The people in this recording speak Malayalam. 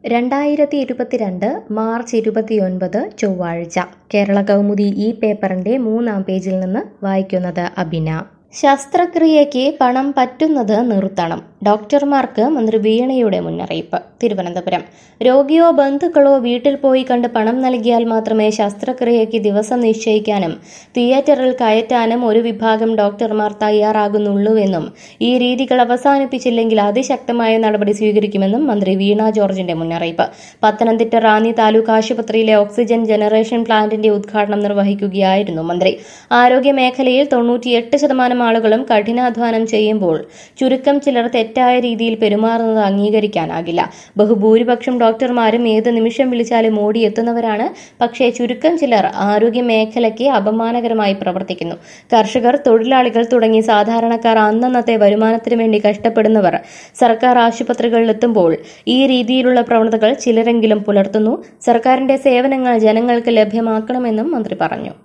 രണ്ടായിരത്തി ഇരുപത്തിരണ്ട് മാർച്ച് ഇരുപത്തിയൊൻപത് ചൊവ്വാഴ്ച കേരള കൗമുദി ഈ പേപ്പറിന്റെ മൂന്നാം പേജിൽ നിന്ന് വായിക്കുന്നത് അബിന ശസ്ത്രക്രിയയ്ക്ക് പണം പറ്റുന്നത് നിർത്തണം ഡോക്ടർമാർക്ക് മന്ത്രി വീണയുടെ മുന്നറിയിപ്പ് തിരുവനന്തപുരം രോഗിയോ ബന്ധുക്കളോ വീട്ടിൽ പോയി കണ്ട് പണം നൽകിയാൽ മാത്രമേ ശസ്ത്രക്രിയയ്ക്ക് ദിവസം നിശ്ചയിക്കാനും തിയേറ്ററിൽ കയറ്റാനും ഒരു വിഭാഗം ഡോക്ടർമാർ തയ്യാറാകുന്നുള്ളൂവെന്നും ഈ രീതികൾ അവസാനിപ്പിച്ചില്ലെങ്കിൽ അതിശക്തമായ നടപടി സ്വീകരിക്കുമെന്നും മന്ത്രി വീണ ജോർജിന്റെ മുന്നറിയിപ്പ് പത്തനംതിട്ട റാന്നി താലൂക്ക് ആശുപത്രിയിലെ ഓക്സിജൻ ജനറേഷൻ പ്ലാന്റിന്റെ ഉദ്ഘാടനം നിർവഹിക്കുകയായിരുന്നു മന്ത്രി ആരോഗ്യ മേഖലയിൽ തൊണ്ണൂറ്റിയെട്ട് ശതമാനം ആളുകളും കഠിനാധ്വാനം ചെയ്യുമ്പോൾ ചുരുക്കം ചിലർ തെറ്റായ രീതിയിൽ പെരുമാറുന്നത് അംഗീകരിക്കാനാകില്ല ബഹുഭൂരിപക്ഷം ഡോക്ടർമാരും ഏത് നിമിഷം വിളിച്ചാലും ഓടിയെത്തുന്നവരാണ് പക്ഷേ ചുരുക്കം ചിലർ ആരോഗ്യ മേഖലയ്ക്ക് അപമാനകരമായി പ്രവർത്തിക്കുന്നു കർഷകർ തൊഴിലാളികൾ തുടങ്ങി സാധാരണക്കാർ അന്നന്നത്തെ വരുമാനത്തിനു വേണ്ടി കഷ്ടപ്പെടുന്നവർ സർക്കാർ ആശുപത്രികളിലെത്തുമ്പോൾ ഈ രീതിയിലുള്ള പ്രവണതകൾ ചിലരെങ്കിലും പുലർത്തുന്നു സർക്കാരിന്റെ സേവനങ്ങൾ ജനങ്ങൾക്ക് ലഭ്യമാക്കണമെന്നും മന്ത്രി പറഞ്ഞു